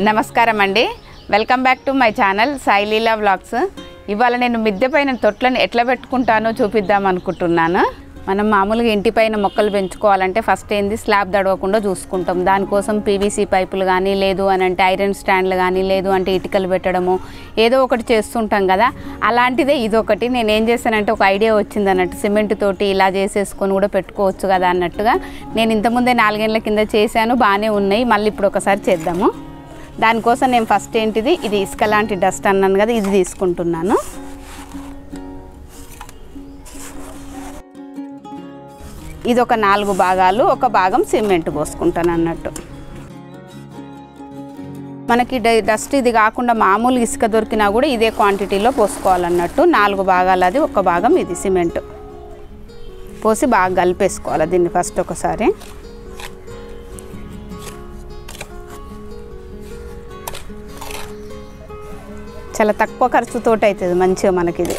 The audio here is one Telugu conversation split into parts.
నమస్కారం అండి welcome back to my channel Saileela vlogs ఇవాళ నేను మిద్దె పైన తొట్లను ఎట్లా పెట్టుకుంటానో చూపిద్దాం అనుకుంటున్నాను మనం మామూలుగా ఇంటి పైన మొక్కలు పెంచుకోవాలంటే ఫస్ట్ ఏంది స్లాబ్ దడవకుండా చూసుకుంటాం దానికోసం పీవీసీ పైపులు కానీ లేదు అని అంటే ఐరన్ స్టాండ్లు కానీ లేదు అంటే ఇటుకలు పెట్టడము ఏదో ఒకటి చేస్తుంటాం కదా అలాంటిదే ఇదొకటి నేను ఏం చేశానంటే ఒక ఐడియా వచ్చింది అన్నట్టు సిమెంట్ తోటి ఇలా చేసేసుకొని కూడా పెట్టుకోవచ్చు కదా అన్నట్టుగా నేను ఇంతకుముందే నాలుగేళ్ల కింద చేశాను బాగానే ఉన్నాయి మళ్ళీ ఇప్పుడు ఒకసారి చేద్దాము దానికోసం నేను ఫస్ట్ ఏంటిది ఇది ఇసుక లాంటి డస్ట్ అన్నాను కదా ఇది తీసుకుంటున్నాను ఇది ఒక నాలుగు భాగాలు ఒక భాగం సిమెంట్ పోసుకుంటాను అన్నట్టు మనకి డ- డస్ట్ ఇది కాకుండా మామూలు ఇసుక దొరికినా కూడా ఇదే క్వాంటిటీలో పోసుకోవాలన్నట్టు నాలుగు భాగాలు అది ఒక భాగం ఇది సిమెంట్ పోసి బాగా కలిపేసుకోవాలి దీన్ని ఫస్ట్ ఒకసారి చాలా తక్కువ ఖర్చుతోటి అవుతుంది మంచిగా మనకి ఇది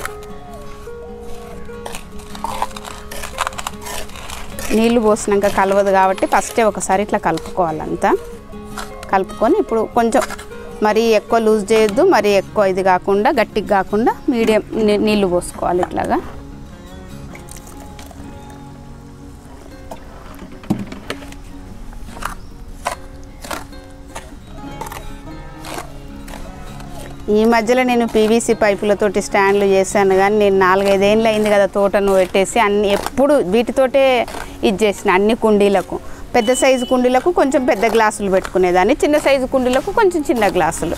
నీళ్లు పోసినాక కలవదు కాబట్టి ఫస్టే ఒకసారి ఇట్లా కలుపుకోవాలంతా కలుపుకొని ఇప్పుడు కొంచెం మరీ ఎక్కువ లూజ్ చేయొద్దు మరీ ఎక్కువ ఇది కాకుండా గట్టిగా కాకుండా మీడియం నీ- నీళ్లు పోసుకోవాలి ఇట్లాగా ఈ మధ్యలో నేను పీవీసీ పైపులతోటి స్టాండ్లు చేశాను కానీ నేను నాలుగైదేళ్ళు అయింది కదా తోటను పెట్టేసి అన్ని ఎప్పుడు వీటితోటే ఇది చేసిన అన్ని కుండీలకు పెద్ద సైజు కుండీలకు కొంచెం పెద్ద గ్లాసులు పెట్టుకునేదాన్ని చిన్న సైజు కుండీలకు కొంచెం చిన్న గ్లాసులు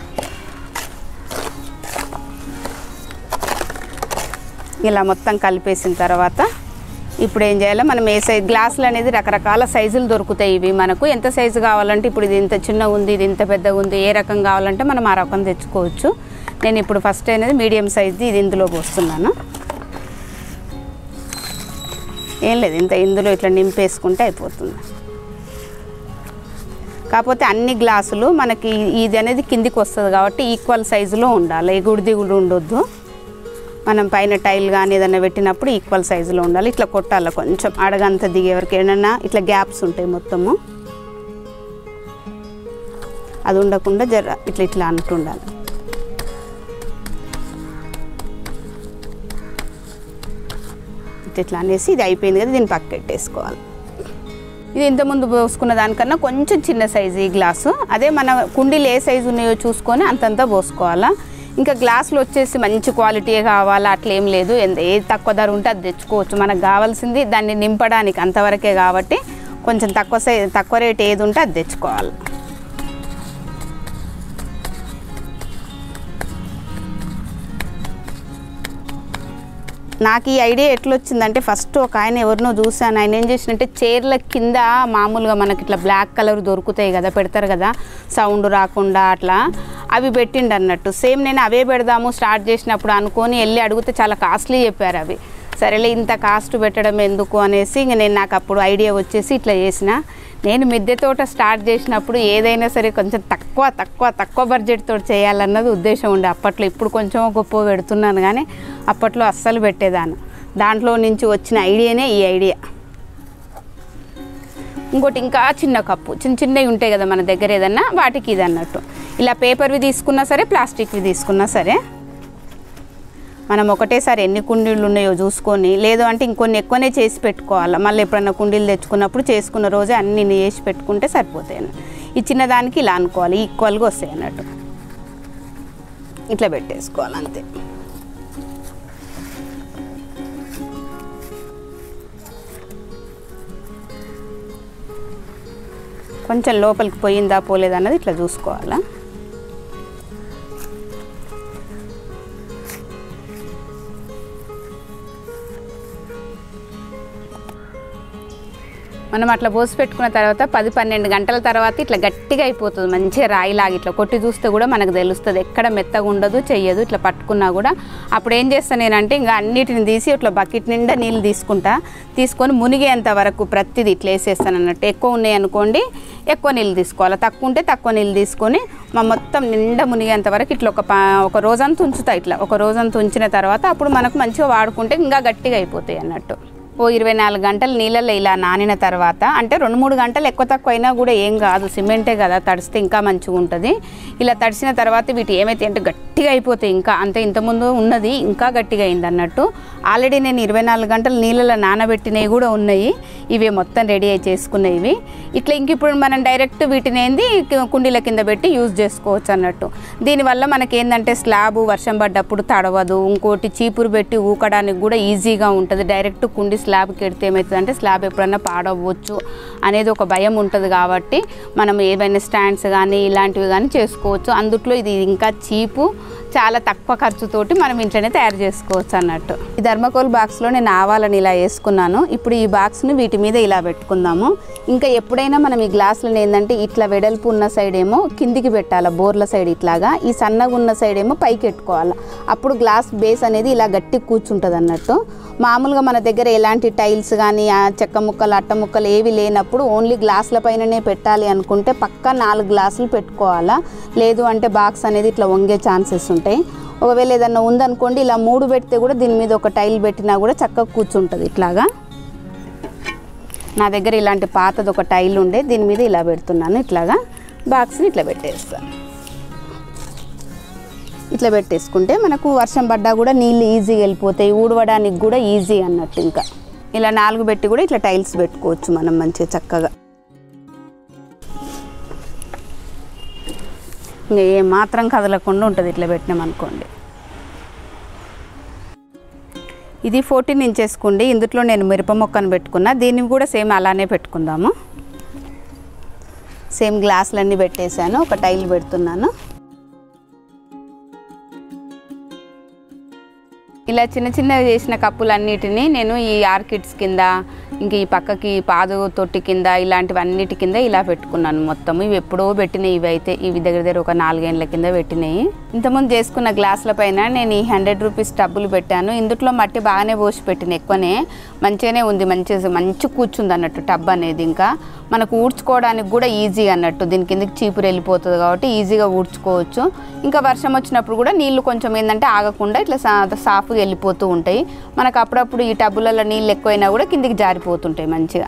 ఇలా మొత్తం కలిపేసిన తర్వాత ఇప్పుడు ఏం చేయాలి మనం ఏ సైజ్ గ్లాసులు అనేది రకరకాల సైజులు దొరుకుతాయి ఇవి మనకు ఎంత సైజు కావాలంటే ఇప్పుడు ఇది ఇంత చిన్న ఉంది ఇది ఇంత పెద్దగా ఉంది ఏ రకం కావాలంటే మనం ఆ రకం తెచ్చుకోవచ్చు నేను ఇప్పుడు ఫస్ట్ అనేది మీడియం సైజ్ది ఇది ఇందులో పోస్తున్నాను ఏం లేదు ఇంత ఇందులో ఇట్లా నింపేసుకుంటే అయిపోతుంది కాకపోతే అన్ని గ్లాసులు మనకి ఇది అనేది కిందికి వస్తుంది కాబట్టి ఈక్వల్ సైజులో ఉండాలి ఎగుడు దిగుడు ఉండొద్దు మనం పైన టైల్ కానీ ఏదైనా పెట్టినప్పుడు ఈక్వల్ సైజులో ఉండాలి ఇట్లా కొట్టాలి కొంచెం అడగంత దిగే వరకు ఏమన్నా ఇట్లా గ్యాప్స్ ఉంటాయి మొత్తము అది ఉండకుండా జర ఇట్లా ఇట్లా అంటూ ఉండాలి ఇట్లా ఇట్లా అనేసి ఇది అయిపోయింది కదా దీన్ని పక్క పెట్టేసుకోవాలి ఇది ఇంతకుముందు పోసుకున్న దానికన్నా కొంచెం చిన్న సైజు ఈ గ్లాసు అదే మన కుండీలు ఏ సైజు ఉన్నాయో చూసుకొని అంతంతా పోసుకోవాలా ఇంకా గ్లాసులు వచ్చేసి మంచి క్వాలిటీ కావాలా అట్లా ఏం లేదు ఎంత- ఏది తక్కువ ధర ఉంటే అది తెచ్చుకోవచ్చు మనకు కావాల్సింది దాన్ని నింపడానికి అంతవరకే కాబట్టి కొంచెం తక్కువ సై తక్కువ రేట్ ఏది ఉంటే అది తెచ్చుకోవాలి నాకు ఈ ఐడియా ఎట్లా వచ్చిందంటే ఫస్ట్ ఒక ఆయన ఎవరినో చూశాను ఆయన ఏం చేసినంటే చైర్ల కింద మామూలుగా మనకి ఇట్లా బ్లాక్ కలర్ దొరుకుతాయి కదా పెడతారు కదా సౌండ్ రాకుండా అట్లా అవి పెట్టిండు అన్నట్టు సేమ్ నేను అవే పెడదాము స్టార్ట్ చేసినప్పుడు అనుకొని వెళ్ళి అడిగితే చాలా కాస్ట్లీ చెప్పారు అవి సరేలే ఇంత కాస్ట్ పెట్టడం ఎందుకు అనేసి ఇంక నేను నాకు అప్పుడు ఐడియా వచ్చేసి ఇట్లా చేసిన నేను మిద్దె తోట స్టార్ట్ చేసినప్పుడు ఏదైనా సరే కొంచెం తక్కువ తక్కువ తక్కువ బడ్జెట్ తోటి చేయాలన్నది ఉద్దేశం ఉండే అప్పట్లో ఇప్పుడు కొంచెం గొప్ప పెడుతున్నాను కానీ అప్పట్లో అస్సలు పెట్టేదాన్ని దాంట్లో నుంచి వచ్చిన ఐడియానే ఈ ఐడియా ఇంకోటి ఇంకా చిన్న కప్పు చిన్న చిన్నవి ఉంటాయి కదా మన దగ్గర ఏదన్నా వాటికి ఇది అన్నట్టు ఇలా పేపర్వి తీసుకున్నా సరే ప్లాస్టిక్వి తీసుకున్నా సరే మనం ఒకటేసారి ఎన్ని కుండీలు ఉన్నాయో చూసుకొని లేదు అంటే ఇంకొన్ని ఎక్కువనే చేసి పెట్టుకోవాలి మళ్ళీ ఎప్పుడన్నా కుండీలు తెచ్చుకున్నప్పుడు చేసుకున్న రోజే అన్ని చేసి పెట్టుకుంటే సరిపోతాయి అన్నట్టు. ఈ చిన్నదానికి ఇలా అనుకోవాలి ఈక్వల్గా వస్తాయి అన్నట్టు ఇట్లా పెట్టేసుకోవాలి అంతే కొంచెం లోపలికి పోయిందా పోలేదా అన్నది ఇట్లా చూసుకోవాలా మనం అట్లా పోసి పెట్టుకున్న తర్వాత పది పన్నెండు గంటల తర్వాత ఇట్లా గట్టిగా అయిపోతుంది మంచిగా రాయిలాగా ఇట్లా కొట్టి చూస్తే కూడా మనకు తెలుస్తుంది ఎక్కడ మెత్తగా ఉండదు చెయ్యదు ఇట్లా పట్టుకున్నా కూడా అప్పుడు ఏం చేస్తాను నేనంటే ఇంకా అన్నిటిని తీసి ఇట్లా బకెట్ నిండా నీళ్ళు తీసుకుంటా తీసుకొని మునిగేంత వరకు ప్రతిదీ ఇట్లా వేసేస్తాను అన్నట్టు ఎక్కువ ఉన్నాయి అనుకోండి ఎక్కువ నీళ్ళు తీసుకోవాలి తక్కువ ఉంటే తక్కువ నీళ్ళు తీసుకొని మా మొత్తం నిండా మునిగేంత వరకు ఇట్లా ఒక పా ఒక రోజంతా ఉంచుతా ఇట్లా ఒక రోజంతా ఉంచిన తర్వాత అప్పుడు మనకు మంచిగా వాడుకుంటే ఇంకా గట్టిగా అయిపోతాయి అన్నట్టు ఓ ఇరవై నాలుగు గంటలు నీళ్ళల్లో ఇలా నానిన తర్వాత అంటే రెండు మూడు గంటలు ఎక్కువ తక్కువ అయినా కూడా ఏం కాదు సిమెంటే కదా తడిస్తే ఇంకా మంచిగా ఉంటుంది ఇలా తడిసిన తర్వాత వీటి ఏమైతే అంటే గట్టిగా అయిపోతాయి ఇంకా అంతే ఇంతకుముందు ఉన్నది ఇంకా గట్టిగా అయింది అన్నట్టు ఆల్రెడీ నేను ఇరవై నాలుగు గంటలు నీళ్ళలో నానబెట్టినవి కూడా ఉన్నాయి ఇవి మొత్తం రెడీ అయి చేసుకున్నవి ఇవి ఇట్లా ఇంక ఇప్పుడు మనం డైరెక్ట్ వీటిని ఏంది కి- కుండీల కింద పెట్టి యూజ్ చేసుకోవచ్చు అన్నట్టు దీనివల్ల మనకి ఏంటంటే స్లాబ్ వర్షం పడ్డప్పుడు తడవదు ఇంకోటి చీపురు పెట్టి ఊకడానికి కూడా ఈజీగా ఉంటుంది డైరెక్ట్ కుండి స్లాబ్కి ఎడితే ఏమవుతుందంటే స్లాబ్ ఎప్పుడన్నా పాడవచ్చు అనేది ఒక భయం ఉంటుంది కాబట్టి మనం ఏవైనా స్టాండ్స్ కానీ ఇలాంటివి కానీ చేసుకోవచ్చు అందుట్లో ఇది ఇంకా చీపు చాలా తక్కువ ఖర్చుతోటి మనం ఇంట్లోనే తయారు చేసుకోవచ్చు అన్నట్టు ఈ ధర్మకోల్ బాక్స్లో నేను ఆవాలని ఇలా వేసుకున్నాను ఇప్పుడు ఈ బాక్స్ని వీటి మీద ఇలా పెట్టుకుందాము ఇంకా ఎప్పుడైనా మనం ఈ గ్లాసులను ఏంటంటే ఇట్లా వెడల్పు ఉన్న సైడ్ ఏమో కిందికి పెట్టాలి బోర్ల సైడ్ ఇట్లాగా ఈ సన్నగా ఉన్న సైడ్ ఏమో పైకి పెట్టుకోవాలి అప్పుడు గ్లాస్ బేస్ అనేది ఇలా గట్టి కూర్చుంటుంది అన్నట్టు మామూలుగా మన దగ్గర ఎలాంటి టైల్స్ కానీ ఆ చెక్క ముక్కలు అట్ట ముక్కలు ఏవి లేనప్పుడు ఓన్లీ గ్లాసుల పైననే పెట్టాలి అనుకుంటే పక్కా నాలుగు గ్లాసులు పెట్టుకోవాలా లేదు అంటే బాక్స్ అనేది ఇట్లా వంగే ఛాన్సెస్ ఉంటాయి ఒకవేళ ఏదన్నా ఉందనుకోండి ఇలా మూడు పెడితే కూడా దీని మీద ఒక టైల్ పెట్టినా కూడా చక్కగా కూర్చుంటుంది ఇట్లాగా నా దగ్గర ఇలాంటి పాతది ఒక టైల్ ఉండే దీని మీద ఇలా పెడుతున్నాను ఇట్లాగా బాక్స్ని ఇట్లా పెట్టేస్తాను ఇట్లా పెట్టేసుకుంటే మనకు వర్షం పడ్డా కూడా నీళ్ళు ఈజీగా వెళ్ళిపోతాయి ఊడవడానికి కూడా ఈజీ అన్నట్టు ఇంకా ఇలా నాలుగు పెట్టి కూడా ఇట్లా టైల్స్ పెట్టుకోవచ్చు మనం మంచిగా చక్కగా ఇంకా ఏ మాత్రం కదలకుండా ఉంటుంది ఇట్లా పెట్టినామనుకోండి ఇది ఫోర్టీన్ ఇంచెస్ కుండి ఇందులో నేను మిరప మొక్కను పెట్టుకున్నా దీన్ని కూడా సేమ్ అలానే పెట్టుకుందాము సేమ్ గ్లాసులన్నీ పెట్టేశాను ఒక టైల్ పెడుతున్నాను ఇలా చిన్న చిన్నగా చేసిన కప్పులన్నిటిని నేను ఈ ఆర్కిడ్స్ కింద ఇంక ఈ పక్కకి పాదు తొట్టి కింద ఇలాంటివన్నిటి కింద ఇలా పెట్టుకున్నాను మొత్తం ఇవి ఎప్పుడో పెట్టినాయి ఇవి అయితే ఇవి దగ్గర దగ్గర ఒక నాలుగేళ్ల కింద పెట్టినాయి ఇంతకుముందు చేసుకున్న గ్లాసుల పైన నేను ఈ హండ్రెడ్ రూపీస్ టబ్బులు పెట్టాను ఇందులో మట్టి బాగానే పోసి పెట్టిన ఎక్కువనే మంచిగానే ఉంది మంచి మంచి కూర్చుంది అన్నట్టు టబ్ అనేది ఇంకా మనకు ఊడ్చుకోవడానికి కూడా ఈజీ అన్నట్టు దీని కిందకి చీపురు వెళ్ళిపోతుంది కాబట్టి ఈజీగా ఊడ్చుకోవచ్చు ఇంకా వర్షం వచ్చినప్పుడు కూడా నీళ్లు కొంచెం ఏంటంటే ఆగకుండా ఇట్లా సా సాఫ్గా వెళ్ళిపోతూ ఉంటాయి మనకు అప్పుడప్పుడు ఈ టబ్బులలో నీళ్ళు ఎక్కువైనా కూడా కిందికి జారిపోతుంటాయి మంచిగా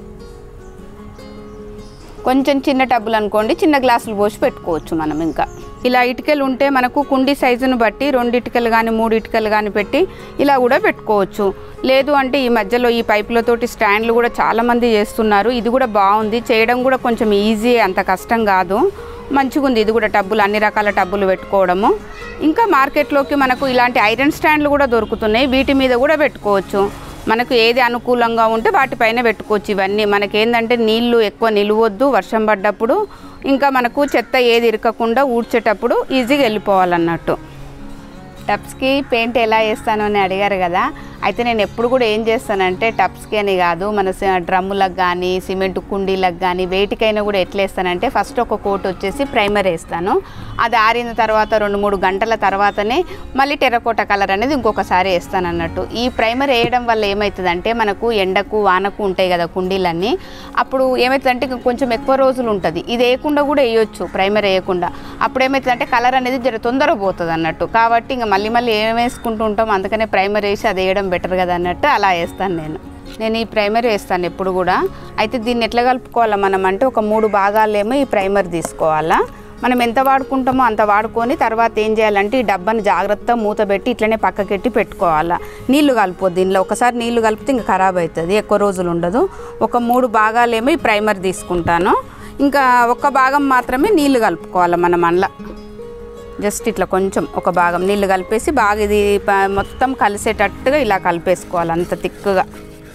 కొంచెం చిన్న టబ్బులు అనుకోండి చిన్న గ్లాసులు పోసి పెట్టుకోవచ్చు మనం ఇంకా ఇలా ఇటుకలు ఉంటే మనకు కుండి సైజును బట్టి రెండు ఇటుకలు కానీ మూడు ఇటుకలు కానీ పెట్టి ఇలా కూడా పెట్టుకోవచ్చు లేదు అంటే ఈ మధ్యలో ఈ పైపులతోటి స్టాండ్లు కూడా చాలామంది చేస్తున్నారు ఇది కూడా బాగుంది చేయడం కూడా కొంచెం ఈజీ అంత కష్టం కాదు మంచిగా ఉంది ఇది కూడా టబ్బులు అన్ని రకాల టబ్బులు పెట్టుకోవడము ఇంకా మార్కెట్లోకి మనకు ఇలాంటి ఐరన్ స్టాండ్లు కూడా దొరుకుతున్నాయి వీటి మీద కూడా పెట్టుకోవచ్చు మనకు ఏది అనుకూలంగా ఉంటే వాటిపైన పెట్టుకోవచ్చు ఇవన్నీ మనకి ఏంటంటే నీళ్లు ఎక్కువ నిలవద్దు వర్షం పడ్డప్పుడు ఇంకా మనకు చెత్త ఏది ఇరకకుండా ఊడ్చేటప్పుడు ఈజీగా వెళ్ళిపోవాలన్నట్టు టబ్స్కి పెయింట్ ఎలా వేస్తాను అని అడిగారు కదా అయితే నేను ఎప్పుడు కూడా ఏం చేస్తానంటే టబ్స్కి అని కాదు మన స- డ్రమ్ములకు కానీ సిమెంట్ కుండీలకు కానీ వేటికైనా కూడా ఎట్లా వేస్తానంటే ఫస్ట్ ఒక కోట్ వచ్చేసి ప్రైమర్ వేస్తాను అది ఆరిన తర్వాత రెండు మూడు గంటల తర్వాతనే మళ్ళీ టెర్రకోట కలర్ అనేది ఇంకొకసారి వేస్తాను అన్నట్టు ఈ ప్రైమర్ వేయడం వల్ల ఏమవుతుందంటే మనకు ఎండకు వానకు ఉంటాయి కదా కుండీలన్నీ అప్పుడు ఏమవుతుందంటే ఇంక కొంచెం ఎక్కువ రోజులు ఉంటుంది ఇది వేయకుండా కూడా వేయొచ్చు ప్రైమర్ వేయకుండా అప్పుడు ఏమవుతుందంటే కలర్ అనేది జర తొందరగా పోతుంది అన్నట్టు కాబట్టి ఇంకా మళ్ళీ మళ్ళీ ఏం వేసుకుంటూ ఉంటాం అందుకనే ప్రైమర్ వేసి అది వేయడం బెటర్ కదా అన్నట్టు అలా వేస్తాను నేను నేను ఈ ప్రైమర్ వేస్తాను ఎప్పుడు కూడా అయితే దీన్ని ఎట్లా కలుపుకోవాలా మనం అంటే ఒక మూడు భాగాలేమో ఈ ప్రైమర్ తీసుకోవాలా మనం ఎంత వాడుకుంటామో అంత వాడుకొని తర్వాత ఏం చేయాలంటే ఈ డబ్బాని జాగ్రత్తగా మూత పెట్టి ఇట్లనే పక్కకెట్టి పెట్టుకోవాలా నీళ్లు కలుపుకోద్దు దీనిలో ఒకసారి నీళ్లు కలిపితే ఇంకా ఖరాబ్ అవుతుంది ఎక్కువ రోజులు ఉండదు ఒక మూడు భాగాలేమో ఈ ప్రైమర్ తీసుకుంటాను ఇంకా ఒక భాగం మాత్రమే నీళ్లు కలుపుకోవాలి మనం అందులో జస్ట్ ఇట్లా కొంచెం ఒక భాగం నీళ్ళు కలిపేసి బాగా ఇది ప- మొత్తం కలిసేటట్టుగా ఇలా కలిపేసుకోవాలి అంత తిక్కుగా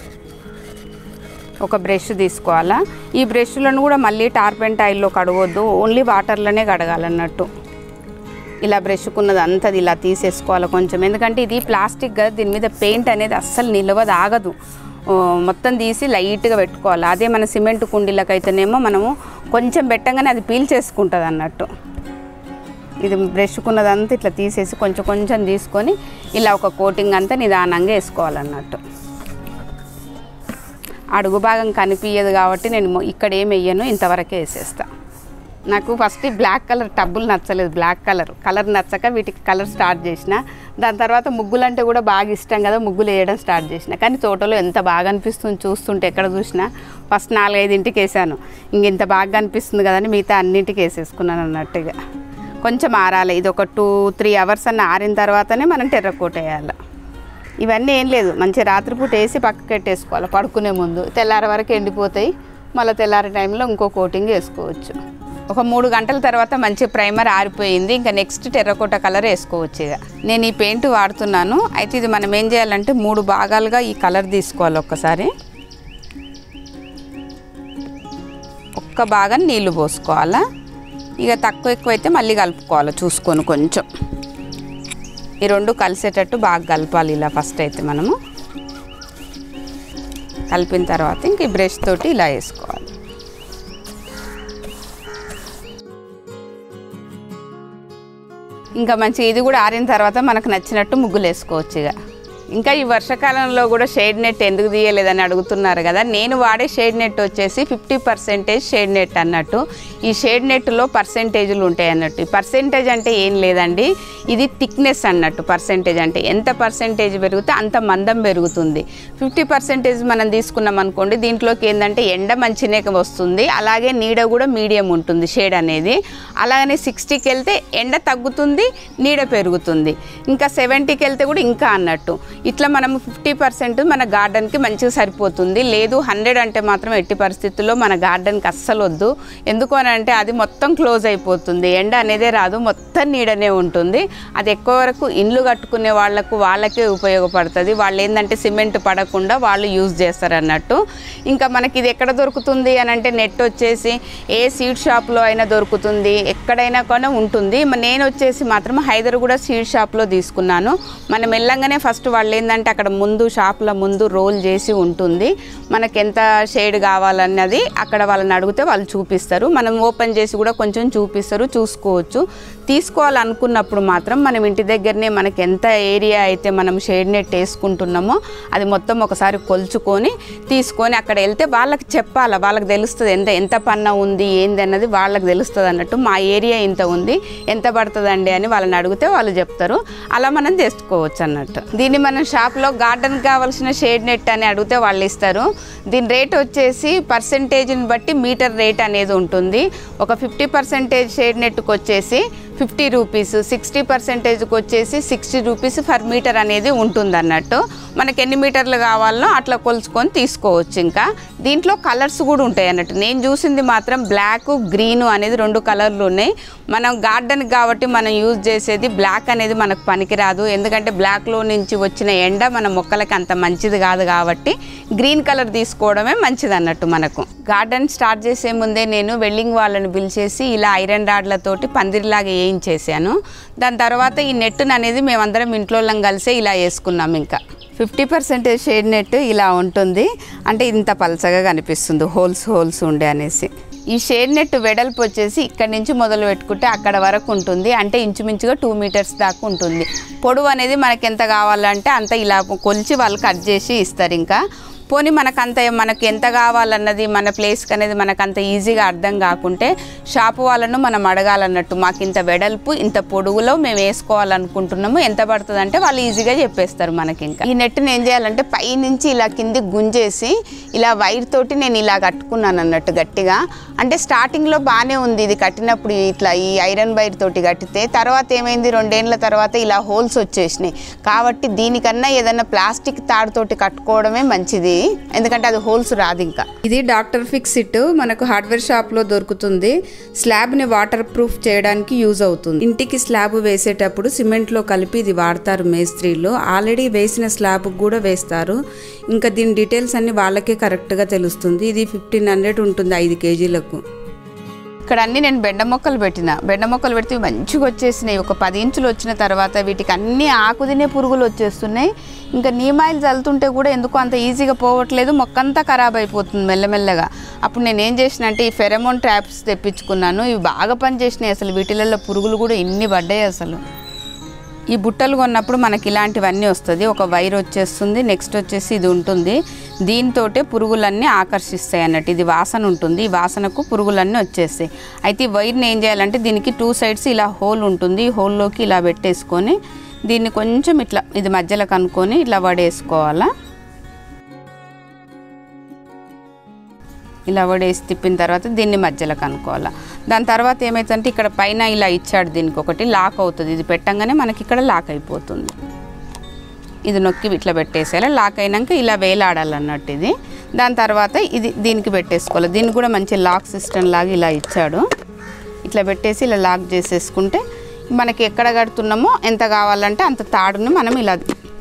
ఒక బ్రష్ తీసుకోవాలా ఈ బ్రష్లను కూడా మళ్ళీ టార్పెంట్ ఆయిల్లో కడగొద్దు ఓన్లీ వాటర్లోనే కడగాలన్నట్టు ఇలా బ్రష్కున్నది అంతది ఇలా తీసేసుకోవాలి కొంచెం ఎందుకంటే ఇది ప్లాస్టిక్ కదా దీని మీద పెయింట్ అనేది అస్సలు నిలవదు ఆగదు ఓ, మొత్తం తీసి లైట్గా పెట్టుకోవాలి అదే మన సిమెంట్ కుండీలకైతేనేమో మనము కొంచెం పెట్టంగానే అది పీల్ చేసుకుంటుంది అన్నట్టు ఇది బ్రష్కున్నదంతా ఇట్లా తీసేసి కొంచెం కొంచెం తీసుకొని ఇలా ఒక కోటింగ్ అంతా నిదానంగా వేసుకోవాలన్నట్టు అడుగు భాగం కనిపించదు కాబట్టి నేను మొ- ఇక్కడ ఏం వెయ్యను ఇంతవరకే వేసేస్తా నాకు ఫస్ట్ ఈ బ్లాక్ కలర్ టబ్బులు నచ్చలేదు బ్లాక్ కలర్ కలర్ నచ్చక వీటికి కలర్ స్టార్ట్ చేసిన దాని తర్వాత ముగ్గులు అంటే కూడా బాగా ఇష్టం కదా ముగ్గులు వేయడం స్టార్ట్ చేసిన కానీ తోటలో ఎంత బాగా అనిపిస్తుంది చూస్తుంటే ఎక్కడ చూసినా ఫస్ట్ నాలుగైదింటికి వేసాను ఇంక ఇంత బాగా అనిపిస్తుంది కదా అని మిగతా అన్నింటికి వేసేసుకున్నాను అన్నట్టుగా కొంచెం ఆరాలి ఇది ఒక టూ త్రీ అవర్స్ అన్న ఆరిన తర్వాతనే మనం టెర్రకోట వేయాలి ఇవన్నీ ఏం లేదు మంచి రాత్రిపూట వేసి పక్కకి పెట్టేసుకోవాలి పడుకునే ముందు తెల్లారి వరకు ఎండిపోతాయి మళ్ళీ తెల్లారి టైంలో ఇంకో కోటింగ్ వేసుకోవచ్చు ఒక మూడు గంటల తర్వాత మంచి ప్రైమర్ ఆరిపోయింది ఇంకా నెక్స్ట్ టెర్రకోట కలర్ వేసుకోవచ్చు ఇక నేను ఈ పెయింట్ వాడుతున్నాను అయితే ఇది మనం ఏం చేయాలంటే మూడు భాగాలుగా ఈ కలర్ తీసుకోవాలి ఒక్కసారి ఒక్క భాగం నీళ్లు పోసుకోవాలా ఇక తక్కువ ఎక్కువ అయితే మళ్ళీ కలుపుకోవాలి చూసుకొని కొంచెం ఈ రెండు కలిసేటట్టు బాగా కలపాలి ఇలా ఫస్ట్ అయితే మనము కలిపిన తర్వాత ఇంక ఈ బ్రష్ తోటి ఇలా వేసుకోవాలి ఇంకా మంచి ఇది కూడా ఆరిన తర్వాత మనకు నచ్చినట్టు ముగ్గులు వేసుకోవచ్చు ఇక ఇంకా ఈ వర్షాకాలంలో కూడా షేడ్ నెట్ ఎందుకు తీయలేదని అడుగుతున్నారు కదా నేను వాడే షేడ్ నెట్ వచ్చేసి ఫిఫ్టీ పర్సెంటేజ్ షేడ్ నెట్ అన్నట్టు ఈ షేడ్ నెట్లో పర్సెంటేజ్లు ఉంటాయి అన్నట్టు ఈ పర్సెంటేజ్ అంటే ఏం లేదండి ఇది థిక్నెస్ అన్నట్టు పర్సెంటేజ్ అంటే ఎంత పర్సెంటేజ్ పెరిగితే అంత మందం పెరుగుతుంది ఫిఫ్టీ పర్సెంటేజ్ మనం తీసుకున్నాం అనుకోండి దీంట్లోకి ఏంటంటే ఎండ మంచినే వస్తుంది అలాగే నీడ కూడా మీడియం ఉంటుంది షేడ్ అనేది అలాగనే సిక్స్టీకి వెళ్తే ఎండ తగ్గుతుంది నీడ పెరుగుతుంది ఇంకా సెవెంటీకి వెళ్తే కూడా ఇంకా అన్నట్టు ఇట్లా మనం ఫిఫ్టీ పర్సెంట్ మన గార్డెన్కి మంచిగా సరిపోతుంది లేదు హండ్రెడ్ అంటే మాత్రం ఎట్టి పరిస్థితుల్లో మన గార్డెన్కి అస్సలు వద్దు ఎందుకు అని అంటే అది మొత్తం క్లోజ్ అయిపోతుంది ఎండ అనేదే రాదు మొత్తం నీడనే ఉంటుంది అది ఎక్కువ వరకు ఇండ్లు కట్టుకునే వాళ్ళకు వాళ్ళకే ఉపయోగపడుతుంది వాళ్ళు ఏంటంటే సిమెంట్ పడకుండా వాళ్ళు యూజ్ చేస్తారు అన్నట్టు ఇంకా మనకి ఇది ఎక్కడ దొరుకుతుంది అని అంటే నెట్ వచ్చేసి ఏ సీడ్ షాప్లో అయినా దొరుకుతుంది ఎక్కడైనా కూడా ఉంటుంది మ- నేను వచ్చేసి మాత్రం హైదరాబాద్ సీడ్ షాప్లో తీసుకున్నాను మనం వెళ్ళంగానే ఫస్ట్ వాళ్ళు ఏంటంటే అక్కడ ముందు షాప్ల ముందు రోల్ చేసి ఉంటుంది మనకి ఎంత షేడ్ కావాలన్నది అక్కడ వాళ్ళని అడిగితే వాళ్ళు చూపిస్తారు మనం ఓపెన్ చేసి కూడా కొంచెం చూపిస్తారు చూసుకోవచ్చు తీసుకోవాలనుకున్నప్పుడు మాత్రం మనం ఇంటి దగ్గరనే మనకి ఎంత ఏరియా అయితే మనం షేడ్ నెట్ వేసుకుంటున్నామో అది మొత్తం ఒకసారి కొలుచుకొని తీసుకొని అక్కడ వెళ్తే వాళ్ళకి చెప్పాలి వాళ్ళకి తెలుస్తుంది ఎంత ఎంత పన్న ఉంది ఏంది అన్నది వాళ్ళకి తెలుస్తుంది అన్నట్టు మా ఏరియా ఇంత ఉంది ఎంత పడుతుందండి అని వాళ్ళని అడిగితే వాళ్ళు చెప్తారు అలా మనం తెచ్చుకోవచ్చు అన్నట్టు దీన్ని మనం షాప్లో గార్డెన్ కావాల్సిన షేడ్ నెట్ అని అడిగితే వాళ్ళు ఇస్తారు దీని రేట్ వచ్చేసి పర్సంటేజ్ని బట్టి మీటర్ రేట్ అనేది ఉంటుంది ఒక ఫిఫ్టీ పర్సెంటేజ్ షేడ్ నెట్కి వచ్చేసి ఫిఫ్టీ రూపీస్ సిక్స్టీ పర్సెంటేజ్కి వచ్చేసి సిక్స్టీ రూపీస్ పర్ మీటర్ అనేది ఉంటుంది అన్నట్టు మనకి ఎన్ని మీటర్లు కావాలనో అట్లా కొలుచుకొని తీసుకోవచ్చు ఇంకా దీంట్లో కలర్స్ కూడా ఉంటాయి అన్నట్టు నేను చూసింది మాత్రం బ్లాక్ గ్రీన్ అనేది రెండు కలర్లు ఉన్నాయి మనం గార్డెన్ కాబట్టి మనం యూజ్ చేసేది బ్లాక్ అనేది మనకు పనికిరాదు ఎందుకంటే బ్లాక్లో నుంచి వచ్చిన ఎండ మన మొక్కలకి అంత మంచిది కాదు కాబట్టి గ్రీన్ కలర్ తీసుకోవడమే మంచిది అన్నట్టు మనకు గార్డెన్ స్టార్ట్ చేసే ముందే నేను వెల్డింగ్ వాళ్ళని పిలిచేసి ఇలా ఐరన్ రాడ్లతోటి పందిరిలాగా వేయించేసాను దాని తర్వాత ఈ నెట్టును అనేది మేమందరం ఇంట్లో కలిసే ఇలా వేసుకున్నాం ఇంకా ఫిఫ్టీ పర్సెంటేజ్ షేడ్ నెట్ ఇలా ఉంటుంది అంటే ఇంత పలచగా కనిపిస్తుంది హోల్స్ హోల్స్ ఉండే అనేసి ఈ షేడ్ నెట్ వెడల్పు వచ్చేసి ఇక్కడ నుంచి మొదలు పెట్టుకుంటే అక్కడ వరకు ఉంటుంది అంటే ఇంచుమించుగా టూ మీటర్స్ దాకా ఉంటుంది పొడవు అనేది మనకి ఎంత కావాలంటే అంత ఇలా కొలిచి వాళ్ళు కట్ చేసి ఇస్తారు ఇంకా పోనీ మనకు అంత మనకు ఎంత కావాలన్నది మన ప్లేస్కి అనేది మనకు అంత ఈజీగా అర్థం కాకుంటే షాపు వాళ్ళను మనం అడగాలన్నట్టు మాకు ఇంత వెడల్పు ఇంత పొడుగులో మేము వేసుకోవాలనుకుంటున్నాము ఎంత పడుతుంది అంటే వాళ్ళు ఈజీగా చెప్పేస్తారు మనకి ఇంకా ఈ నెట్ని ఏం చేయాలంటే పై నుంచి ఇలా కింది గుంజేసి ఇలా వైర్ తోటి నేను ఇలా కట్టుకున్నాను అన్నట్టు గట్టిగా అంటే స్టార్టింగ్లో బాగానే ఉంది ఇది కట్టినప్పుడు ఇట్లా ఈ ఐరన్ వైర్ తోటి కట్టితే తర్వాత ఏమైంది రెండేళ్ల తర్వాత ఇలా హోల్స్ వచ్చేసినాయి కాబట్టి దీనికన్నా ఏదైనా ప్లాస్టిక్ తాడుతోటి కట్టుకోవడమే మంచిది ఎందుకంటే అది హోల్స్ రాదు ఇంకా ఇది డాక్టర్ ఫిక్స్ ఇట్ మనకు హార్డ్వేర్ షాప్ లో దొరుకుతుంది స్లాబ్ ని వాటర్ ప్రూఫ్ చేయడానికి యూజ్ అవుతుంది ఇంటికి స్లాబ్ వేసేటప్పుడు సిమెంట్ లో కలిపి ఇది వాడతారు మేస్త్రీలు ఆల్రెడీ వేసిన స్లాబ్ కూడా వేస్తారు ఇంకా దీని డీటెయిల్స్ అన్ని వాళ్ళకే కరెక్ట్ గా తెలుస్తుంది ఇది ఫిఫ్టీన్ హండ్రెడ్ ఉంటుంది ఐదు కేజీలకు ఇక్కడ అన్ని నేను బెండ మొక్కలు పెట్టిన బెండ మొక్కలు పెడితే ఇవి మంచిగా వచ్చేసినాయి ఒక పది ఇంచులు వచ్చిన తర్వాత వీటికి అన్ని ఆకు తినే పురుగులు వచ్చేస్తున్నాయి ఇంకా నీమాయిలు చల్లుతుంటే కూడా ఎందుకో అంత ఈజీగా పోవట్లేదు మొక్కంతా ఖరాబ్ అయిపోతుంది మెల్లమెల్లగా అప్పుడు నేను ఏం చేసిన అంటే ఈ ఫెరమోన్ ట్రాప్స్ తెప్పించుకున్నాను ఇవి బాగా పనిచేసినాయి అసలు వీటిలలో పురుగులు కూడా ఇన్ని పడ్డాయి అసలు ఈ బుట్టలు కొన్నప్పుడు మనకి ఇలాంటివన్నీ వస్తుంది ఒక వైర్ వచ్చేస్తుంది నెక్స్ట్ వచ్చేసి ఇది ఉంటుంది దీంతో పురుగులన్నీ ఆకర్షిస్తాయి అన్నట్టు ఇది వాసన ఉంటుంది ఈ వాసనకు పురుగులన్నీ వచ్చేస్తాయి అయితే ఈ వైర్ని ఏం చేయాలంటే దీనికి టూ సైడ్స్ ఇలా హోల్ ఉంటుంది ఈ హోల్లోకి ఇలా పెట్టేసుకొని దీన్ని కొంచెం ఇట్లా ఇది మధ్యలో కనుక్కొని ఇట్లా వడేసుకోవాలా ఇలా వడేసి తిప్పిన తర్వాత దీన్ని మధ్యలో కనుక్కోవాలా దాని తర్వాత ఏమైతుందంటే ఇక్కడ పైన ఇలా ఇచ్చాడు దీనికి ఒకటి లాక్ అవుతుంది ఇది పెట్టంగానే మనకి ఇక్కడ లాక్ అయిపోతుంది ఇది నొక్కి ఇట్లా పెట్టేసేయాలి లాక్ అయినాక ఇలా వేలాడాలన్నట్టు ఇది దాని తర్వాత ఇది దీనికి పెట్టేసుకోవాలి దీనికి కూడా మంచి లాక్ సిస్టమ్ లాగా ఇలా ఇచ్చాడు ఇట్లా పెట్టేసి ఇలా లాక్ చేసేసుకుంటే మనకి ఎక్కడ కడుతున్నామో ఎంత కావాలంటే అంత తాడుని మనం ఇలా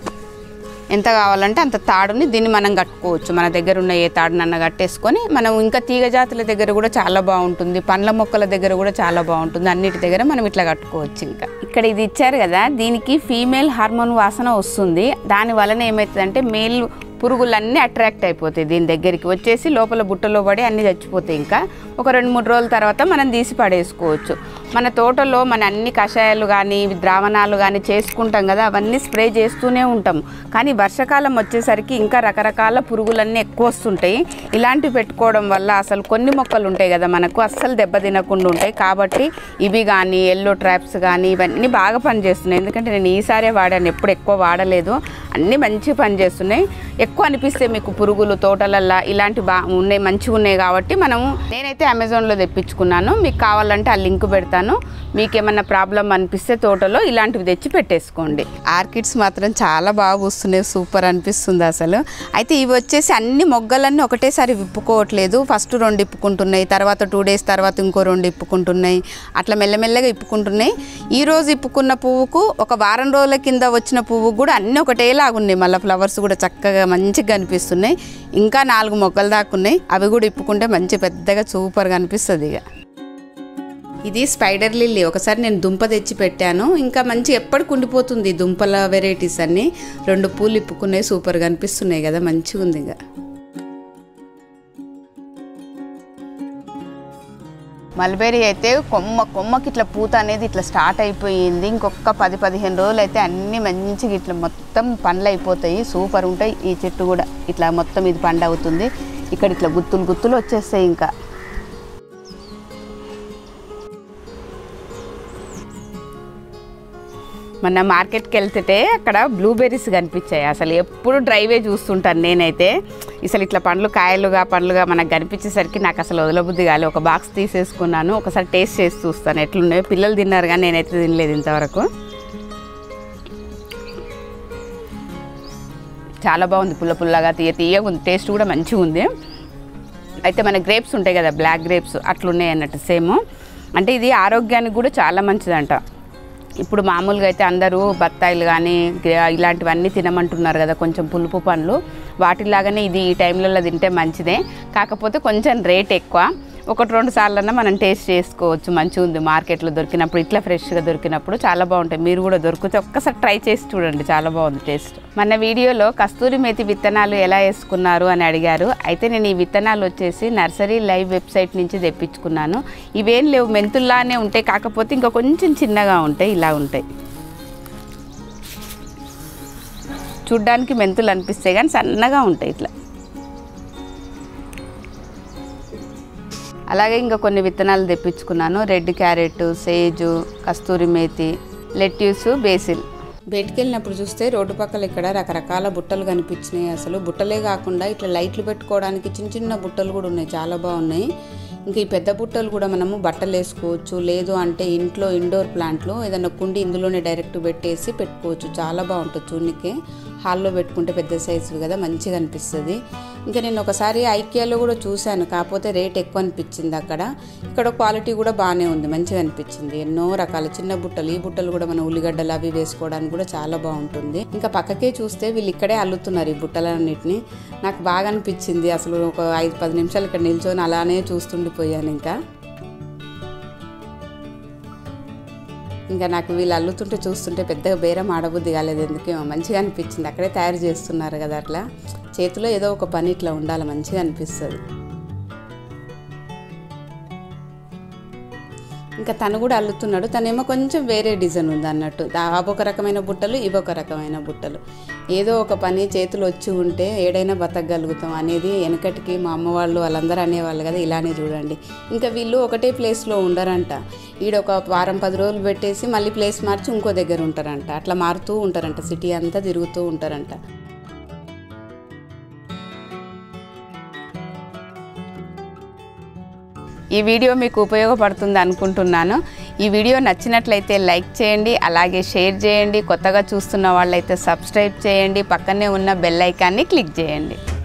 ఎంత కావాలంటే అంత తాడుని దీన్ని మనం కట్టుకోవచ్చు మన దగ్గర ఉన్న ఏ తాడునన్న కట్టేసుకొని మనం ఇంకా తీగ జాతుల దగ్గర కూడా చాలా బాగుంటుంది పండ్ల మొక్కల దగ్గర కూడా చాలా బాగుంటుంది అన్నిటి దగ్గర మనం ఇట్లా కట్టుకోవచ్చు ఇంకా ఇక్కడ ఇది ఇచ్చారు కదా దీనికి ఫీమేల్ హార్మోన్ వాసన వస్తుంది దాని వలన ఏమవుతుందంటే మేల్ పురుగులన్నీ అట్రాక్ట్ అయిపోతాయి దీని దగ్గరికి వచ్చేసి లోపల బుట్టలో పడి అన్నీ చచ్చిపోతాయి ఇంకా ఒక రెండు మూడు రోజుల తర్వాత మనం తీసి పడేసుకోవచ్చు మన తోటలో మన అన్ని కషాయాలు కానీ ద్రావణాలు కానీ చేసుకుంటాం కదా అవన్నీ స్ప్రే చేస్తూనే ఉంటాం కానీ వర్షాకాలం వచ్చేసరికి ఇంకా రకరకాల పురుగులన్నీ ఎక్కువ వస్తుంటాయి ఇలాంటివి పెట్టుకోవడం వల్ల అసలు కొన్ని మొక్కలు ఉంటాయి కదా మనకు అస్సలు దెబ్బ తినకుండా ఉంటాయి కాబట్టి ఇవి కానీ ఎల్లో ట్రాప్స్ కానీ ఇవన్నీ బాగా పనిచేస్తున్నాయి ఎందుకంటే నేను ఈసారే వాడాను ఎప్పుడు ఎక్కువ వాడలేదు అన్నీ మంచి పనిచేస్తున్నాయి ఎక్కువ అనిపిస్తే మీకు పురుగులు తోటలల్లా ఇలాంటి బా ఉన్నాయి మంచిగా ఉన్నాయి కాబట్టి మనం నేనైతే అమెజాన్లో తెప్పించుకున్నాను మీకు కావాలంటే ఆ లింక్ పెడతాను మీకు ఏమన్నా ప్రాబ్లం అనిపిస్తే తోటలో ఇలాంటివి తెచ్చి పెట్టేసుకోండి ఆర్కిడ్స్ మాత్రం చాలా బాగా వస్తున్నాయి సూపర్ అనిపిస్తుంది అసలు అయితే ఇవి వచ్చేసి అన్ని మొగ్గలన్నీ ఒకటేసారి విప్పుకోవట్లేదు ఫస్ట్ రెండు ఇప్పుకుంటున్నాయి తర్వాత టూ డేస్ తర్వాత ఇంకో రెండు ఇప్పుకుంటున్నాయి అట్లా మెల్లమెల్లగా ఇప్పుకుంటున్నాయి ఈ రోజు ఇప్పుకున్న పువ్వుకు ఒక వారం రోజుల కింద వచ్చిన పువ్వు కూడా అన్నీ ఒకటేలాగా ఉన్నాయి మళ్ళీ ఫ్లవర్స్ కూడా చక్కగా మంచిగా కనిపిస్తున్నాయి ఇంకా నాలుగు మొక్కలు దాకా ఉన్నాయి అవి కూడా ఇప్పుకుంటే మంచి పెద్దగా సూపర్గా అనిపిస్తుంది ఇక ఇది స్పైడర్ లిల్లీ ఒకసారి నేను దుంప తెచ్చి పెట్టాను ఇంకా మంచి ఎప్పటికి ఉండిపోతుంది ఈ దుంపల వెరైటీస్ అన్నీ రెండు పూలు ఇప్పుకున్నాయి సూపర్గా అనిపిస్తున్నాయి కదా మంచిగా ఉంది ఇక మల్బెరీ అయితే కొమ్మ కొమ్మకి ఇట్లా పూత అనేది ఇట్లా స్టార్ట్ అయిపోయింది ఇంకొక పది పదిహేను రోజులు అయితే అన్నీ మంచిగా ఇట్లా మొత్తం పండ్లు అయిపోతాయి సూపర్ ఉంటాయి ఈ చెట్టు కూడా ఇట్లా మొత్తం ఇది పండు అవుతుంది ఇక్కడ ఇట్లా గుత్తులు గుత్తులు వచ్చేస్తాయి ఇంకా మొన్న మార్కెట్కి వెళ్తే అక్కడ బ్లూబెర్రీస్ కనిపించాయి అసలు ఎప్పుడు డ్రైవే చూస్తుంటాను నేనైతే అసలు ఇట్లా పండ్లు కాయలుగా పండ్లుగా మనకు కనిపించేసరికి నాకు అసలు వదలబుద్ధి కాలే ఒక బాక్స్ తీసేసుకున్నాను ఒకసారి టేస్ట్ చేసి చూస్తాను ఎట్లున్నాయో పిల్లలు తిన్నారు కానీ నేనైతే తినలేదు ఇంతవరకు చాలా బాగుంది పుల్ల పుల్లగా తీయ తీయగా ఉంది టేస్ట్ కూడా మంచిగా ఉంది అయితే మన గ్రేప్స్ ఉంటాయి కదా బ్లాక్ గ్రేప్స్ అట్లున్నాయి అన్నట్టు సేమ్ అంటే ఇది ఆరోగ్యానికి కూడా చాలా మంచిదంట ఇప్పుడు మామూలుగా అయితే అందరూ బత్తాయిలు కానీ గ్రే- ఇలాంటివన్నీ తినమంటున్నారు కదా కొంచెం పులుపు పండ్లు వాటిలాగానే ఇది ఈ టైంలలో తింటే మంచిదే కాకపోతే కొంచెం రేట్ ఎక్కువ ఒకటి రెండు సార్లన్నా మనం టేస్ట్ చేసుకోవచ్చు మంచిగా ఉంది మార్కెట్లో దొరికినప్పుడు ఇట్లా ఫ్రెష్గా దొరికినప్పుడు చాలా బాగుంటాయి మీరు కూడా దొరికితే ఒక్కసారి ట్రై చేసి చూడండి చాలా బాగుంది టేస్ట్ మన వీడియోలో కస్తూరి మేతి విత్తనాలు ఎలా వేసుకున్నారు అని అడిగారు అయితే నేను ఈ విత్తనాలు వచ్చేసి నర్సరీ లైవ్ వెబ్సైట్ నుంచి తెప్పించుకున్నాను ఇవేం లేవు మెంతుల్లానే ఉంటాయి కాకపోతే ఇంకా కొంచెం చిన్నగా ఉంటాయి ఇలా ఉంటాయి చూడ్డానికి మెంతులు అనిపిస్తాయి కానీ సన్నగా ఉంటాయి ఇట్లా అలాగే ఇంకా కొన్ని విత్తనాలు తెప్పించుకున్నాను red carrot sage kasuri methi lettuce basil బయటికి వెళ్ళినప్పుడు చూస్తే రోడ్డు పక్కల ఇక్కడ రకరకాల బుట్టలు కనిపించినాయి అసలు బుట్టలే కాకుండా ఇట్లా లైట్లు పెట్టుకోవడానికి చిన్న చిన్న బుట్టలు కూడా ఉన్నాయి చాలా బాగున్నాయి ఇంకా ఈ పెద్ద బుట్టలు కూడా మనము బట్టలు వేసుకోవచ్చు లేదు అంటే ఇంట్లో ఇండోర్ ప్లాంట్లు ఏదైనా కుండి ఇందులోనే డైరెక్ట్ పెట్టేసి పెట్టుకోవచ్చు చాలా బాగుంటుంది చూడనికే హాల్లో పెట్టుకుంటే పెద్ద సైజు కదా మంచిగా అనిపిస్తుంది ఇంకా నేను ఒకసారి ఐకియాలో కూడా చూశాను కాకపోతే రేట్ ఎక్కువ అనిపించింది అక్కడ ఇక్కడ క్వాలిటీ కూడా బాగానే ఉంది మంచిగా అనిపించింది ఎన్నో రకాల చిన్న బుట్టలు ఈ బుట్టలు కూడా మన ఉల్లిగడ్డలు అవి వేసుకోవడానికి కూడా చాలా బాగుంటుంది ఇంకా పక్కకే చూస్తే వీళ్ళు ఇక్కడే అల్లుతున్నారు ఈ బుట్టలన్నిటిని నాకు బాగా అనిపించింది అసలు ఒక ఐదు పది నిమిషాలు ఇక్కడ నిల్చొని అలానే చూస్తుండిపోయాను ఇంకా ఇంకా నాకు వీళ్ళు అల్లుతుంటే చూస్తుంటే పెద్దగా బేరం ఆడబుద్ధి కాలేదు ఎందుకేమో మంచిగా అనిపించింది అక్కడే తయారు చేస్తున్నారు కదా అట్లా చేతిలో ఏదో ఒక పని ఇట్లా ఉండాలి మంచిగా అనిపిస్తుంది ఇంకా తను కూడా అల్లుతున్నాడు తనేమో కొంచెం వేరే డిజైన్ ఉంది అన్నట్టు దా- అవి ఒక రకమైన బుట్టలు ఇవి ఒక రకమైన బుట్టలు ఏదో ఒక పని చేతులు వచ్చి ఉంటే ఏడైనా బతకగలుగుతాం అనేది వెనకటికి మా అమ్మ వాళ్ళు వాళ్ళందరూ అనేవాళ్ళు కదా ఇలానే చూడండి ఇంకా వీళ్ళు ఒకటే ప్లేస్లో ఉండరంట ఈడ ఒక వారం పది రోజులు పెట్టేసి మళ్ళీ ప్లేస్ మార్చి ఇంకో దగ్గర ఉంటారంట అట్లా మారుతూ ఉంటారంట సిటీ అంతా తిరుగుతూ ఉంటారంట ఈ వీడియో మీకు ఉపయోగపడుతుంది అనుకుంటున్నాను ఈ వీడియో నచ్చినట్లయితే లైక్ చేయండి అలాగే షేర్ చేయండి కొత్తగా చూస్తున్న వాళ్ళైతే సబ్స్క్రైబ్ చేయండి పక్కనే ఉన్న బెల్ ఐకాన్ని క్లిక్ చేయండి